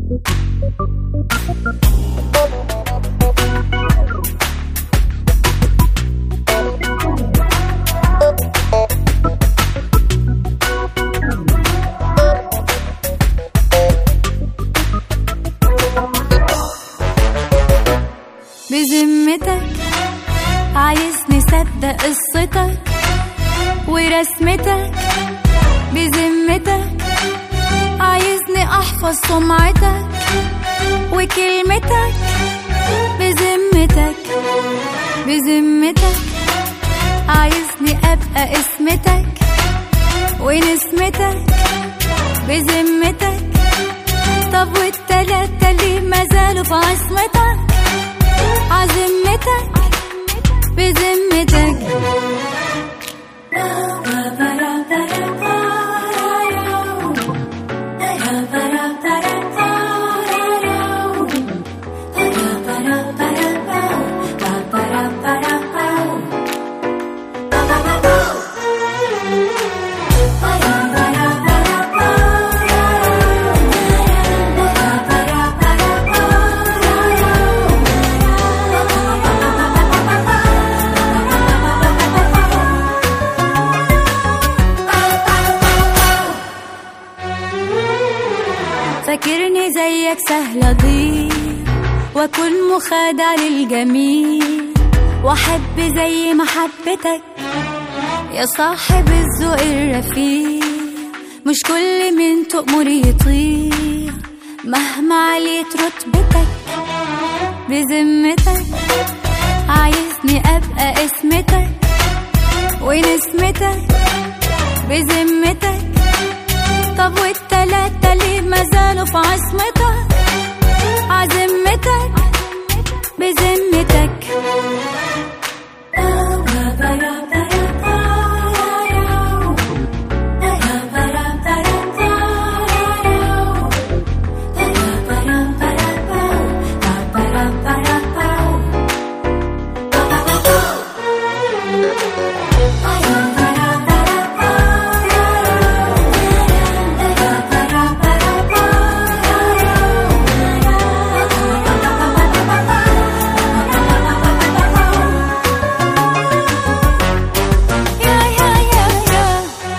بذمتك عايز نصدق قصتك ورسمتك بذمتك عايزني احفظ سمعتك وكلمتك بذمتك بذمتك عايزني ابقى اسمتك ونسمتك بذمتك طب والتلاتة ليه ما زالوا في عصمتك عزمتك بذمتك فاكرني زيك سهل اضيع واكون مخادع للجميع واحب زي محبتك يا صاحب الذوق الرفيع مش كل من تؤمر يطيع مهما عليت رتبتك بذمتك عايزني ابقى اسمتك ونسمتك بذمتك طب والتلاتة ليه ما زالوا في عصمتك عزمتك بذمتك يا يا يا يا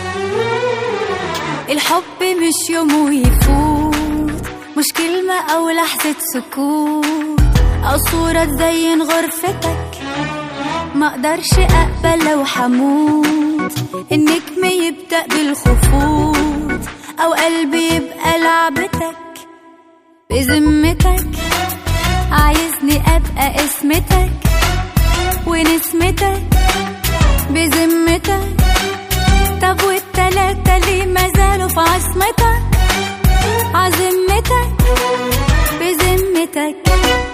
الحب مش يوم ويفوت مش كلمة أو لحظة سكوت أو صورة تزين غرفتك ما اقدرش اقبل لو حموت النجم يبدأ بالخفوت او قلبي يبقى لعبتك بذمتك عايزني ابقى اسمتك ونسمتك بذمتك طب والتلاتة ليه ما زالوا في عصمتك عزمتك بذمتك